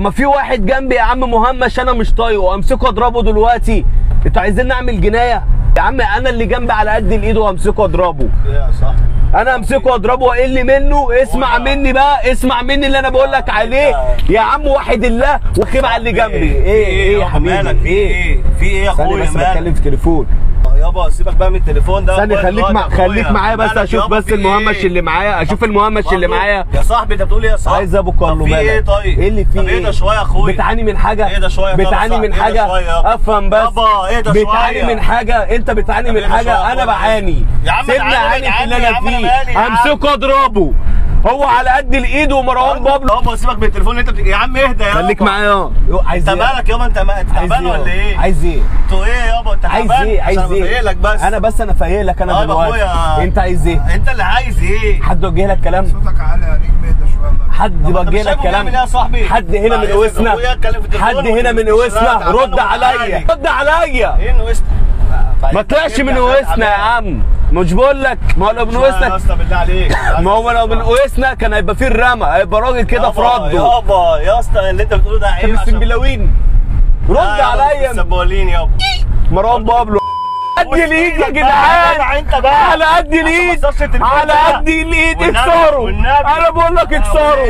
ما في واحد جنبي يا عم مهمش انا مش طايقه امسكه اضربه دلوقتي انتوا عايزين نعمل جنايه يا عم انا اللي جنبي على قد الايد وامسكه اضربه ايه يا صاحبي انا امسكه واضربه واقل منه اسمع هو- مني بقى اسمع مني اللي انا بقول لك عليه يا عم وحد الله وخيب على اللي جنبي ايه ايه يا يابا حبيبي مالك في ايه في ايه يا ثانية اخويا بس بتكلم مالك في تليفون يابا سيبك بقى من التليفون ده ثانية أخويا خليك دلوقتي مع يا أخويا. خليك معايا بس مالك اشوف يابا بس في المهمش إيه؟ اللي معايا اشوف المهمش اللي برضو- معايا يا صاحبي انت بتقول ايه يا صاحبي عايز ابو طب كارلو في مالك ايه طيب ايه اللي فيه طب ايه ده شويه يا اخويا بتعاني من حاجه ايه ده شويه طب يا بتعاني صاحبي؟ من ايه ده حاجه شوية يابا؟ افهم بس يابا ايه ده بتعاني شوية؟ من حاجه انت بتعاني طب من ايه ده حاجه شوية انا يا أخويا؟ بعاني يا عم سيبني تعالى اعاني في اللي يا انا عم أنا فيه مالي يا عم. همسكه اضربه هو على قد الايد ومروان بابلو يابا سيبك من التليفون اللي انت بت... يا عم اهدى يابا خليك معايا اه عايز انت ايه مالك يابا انت ما- انت عايز تعبان ولا ايه؟ عايز ايه انتوا ايه يابا انت عايز تعبان؟ ايه عايز عشان ايه بفيقلك بس انا بس انا فايق لك انا طيب يا دلوقتي اخويا انت عايز ايه انت اللي عايز ايه؟ حد وجه لك كلام صوتك عالي عليك اهدى شويه الله حد طب انت وجه مش لك شايفه كلام بيعمل ايه يا صاحبي؟ حد هنا بعد من اذنك قوسنا اخويا اتكلم في التليفون حد هنا من ومش قوسنا تعبان رد عليا وعالي. رد عليا ايه نوست ما طلعش من قوسنا يا عم مش بقول لك ما هو لو من يا قوسنا اسطى بالله عليك ما هو لو من قوسنا كان هيبقى فيه الرمى هيبقى راجل كده في يابا- رده يابا يا اسطى اللي انت بتقوله ده طب عيب عشان- السنبلاوين رد لا يابا، عليا السبولين يابا مروان بابلو قد الايد يا جدعان انت بقى على قد الايد ما تصرش التليفون على ده. قد الايد والنبي- اكسروا والنبي. انا بقول لك اكسروا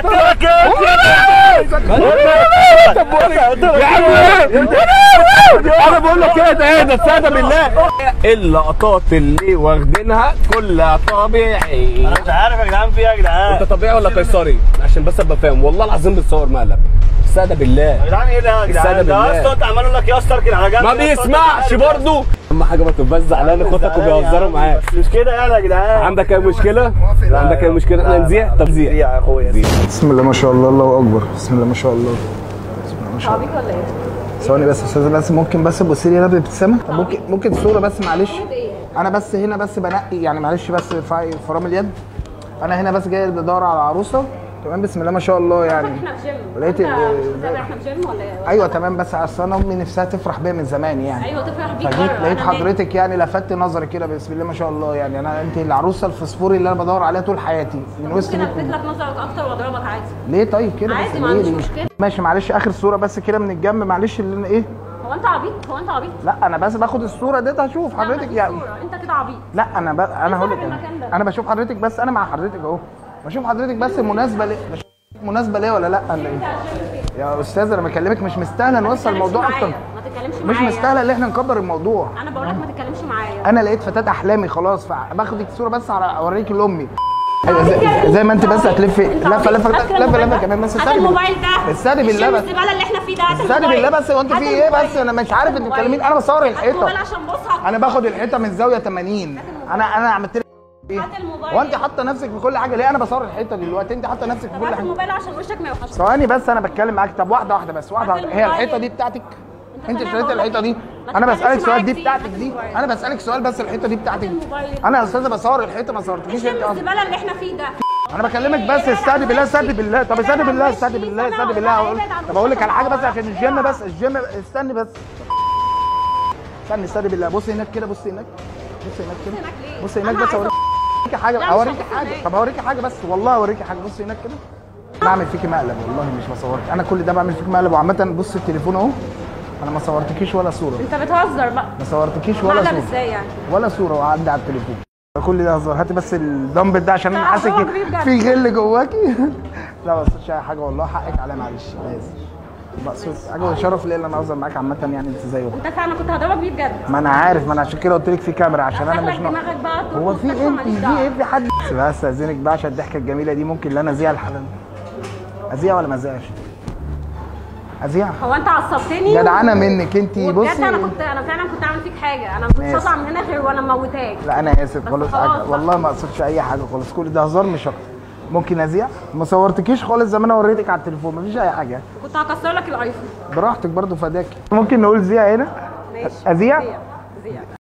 طب بقول لك- يا عم ايه؟ انا بقول لك ايه ده ايه ده استهدى بالله اللقطات اللي واخدينها كلها طبيعي انا مش عارف يا جدعان في ايه يا جدعان انت طبيعي ولا قيصري عشان بس ابقى فاهم والله العظيم بتصور مقلب استهدى بالله يا جدعان ايه ده يا السادة جدعان ده بالله. يا اسطى انت عمال اقول لك يا اسطى اركن على جنب ما يا اسطى، انت بيسمعش عارف يا برضه اهم حاجه ما تبقاش زعلان اسطى. اخواتك وبيهزروا يا معاك عم، بس مش كده يعني يا جدعان عندك اي مشكله؟ عندك اي مشكله احنا نذيع؟ طب ذيع يا اخويا بسم الله ما شاء الله الله اكبر بسم الله ما شاء الله بسم الله ما شاء الله ولا ايه؟ ثواني بس يا استاذ بس ممكن بس تبص لي هنا بابتسامه طب ممكن ممكن صوره بس معلش انا بس هنا بس بنقي يعني معلش بس في فرام اليد انا هنا بس جاي بدور على عروسه تمام بسم الله ما شاء الله يعني احنا في جيم لقيت انت ال- مش متابع احنا في جيم ولا ايه؟ ايوه تمام بس اصل انا امي نفسها تفرح بيا من زمان يعني ايوه تفرح بيك فجيت بره، لقيت أنا مالي. حضرتك يعني لفت نظري كده بسم الله ما شاء الله يعني انا انت العروسه الفسفوري اللي انا بدور عليها طول حياتي من وسط ممكن بيت الفت أمي. لك نظرك اكتر واضربك عادي ليه طيب كده عادي، بس ما ليه عنديش ليه؟ مشكلة. ماشي معلش اخر صوره بس كده من الجنب معلش اللي انا ايه هو انت عبيط هو انت عبيط لا انا بس باخد الصوره ديت هشوف لا، حضرتك مفيش يعني صورة. انت كده عبيط لا انا ب... انا هقول لك في المكان انا, ده. أنا بشوف حضرتك بس انا مع حضرتك اهو بشوف حضرتك بس مناسبه ليه بشوف مناسبه ليه ولا لا ولا ايه يا استاذ انا بكلمك مش مستاهله ما نوصل تتكلمش الموضوع معايا. اكتر ما تتكلمش مش معايا. مستاهله ان احنا نكبر الموضوع انا بقول لك ما تتكلمش معايا انا لقيت فتاه احلامي خلاص فباخدك صوره بس على اوريك لامي ايوه زي, زي ما انت بس هتلفي انت لفه عبيط. لفه هات لفه الموبايل لفه ده. كمان بس هات استني الموبايل ده استني بالله الشم بس الزباله اللي احنا فيه ده هات استني الموبايل. بالله بس هو انت هات في ايه الموبايل. بس انا مش عارف انت الموبايل. بتكلمين انا بصور هات الموبايل الحيطه عشان بص انا باخد الحيطه من زاويه 80 انا انا عملت لك ايه هات الموبايل. هو انت حاطه نفسك في كل حاجه ليه انا بصور الحيطه دلوقتي انت حاطه نفسك في طب كل هات حاجه الموبايل عشان وشك ما يوحش ثواني بس انا بتكلم معاك طب واحده واحده بس واحده هات واحده هي الموبايل. الحيطه دي بتاعتك انت تمام، اشتريت بقول لك الحيطه دي ايه؟ ما انا تتكلمش بسالك سؤال معايا دي كتير. بتاعتك هات دي الموبايل. انا بسالك سؤال بس الحيطه دي بتاعتك الموبايل. انا يا استاذه بصور الحيطه ما صورتكيش الشم انت اصلا الزباله اللي احنا فيه ده انا بكلمك بس استهدي بالله استهدي بالله طب استهدي بالله استهدي بالله استهدي بالله هقول طب اقول لك على حاجه بس عشان الجيم بس الجيم استني بس استني استهدي بالله بص هناك كده بص هناك بص هناك كده هناك ليه؟ بص هناك أنا بس عايزة اوريك حاجه لا، مش اوريك هبص حاجه هناك. طب اوريك حاجه بس والله اوريك حاجه بص هناك كده بعمل فيكي مقلب والله مش بصورك انا كل ده بعمل فيك مقلب وعامه بص التليفون اهو انا ما صورتكيش ولا صوره انت بتهزر بقى ما صورتكيش ولا مقلب صوره ازاي يعني ولا صوره وعدي على التليفون كل ده هزار هاتي بس الدمبل ده عشان انا لا، حاسك هو كبير جدا. في غل جواكي لا ما قصدتش اي حاجه والله حقك عليا معلش انا اسف بقصد حاجه وشرف ليا ان انا اهزر معاك عامه يعني انت زي اختي انت فعلا كنت هضربك بيه بجد ما انا عارف ما انا عشان كده قلت لك في كاميرا عشان انا مش شكلك نوع دماغك بقى هو في مستشفى انت ماليش في دعوة. ايه في حد بس استاذنك بقى عشان الضحكه الجميله دي ممكن لا انا ازيع الحلال ازيع ولا ما ازيعش ازيع هو انت عصبتني جدعانه منك انت بجد بصي انا كنت انا فعلا كنت عامل فيك حاجه انا ما كنتش ماشي. هطلع من هنا غير وانا موتاك لا انا اسف بس خالص خلاص حاجة. بقى. والله ما اقصدش اي حاجه خالص كل ده هزار مش اكتر ممكن ازيع ما صورتكيش خالص زي ما انا وريتك على التليفون مفيش اي حاجه كنت هكسر لك الايفون براحتك برضو فداك ممكن نقول زيع هنا ماشي ازيع زيع.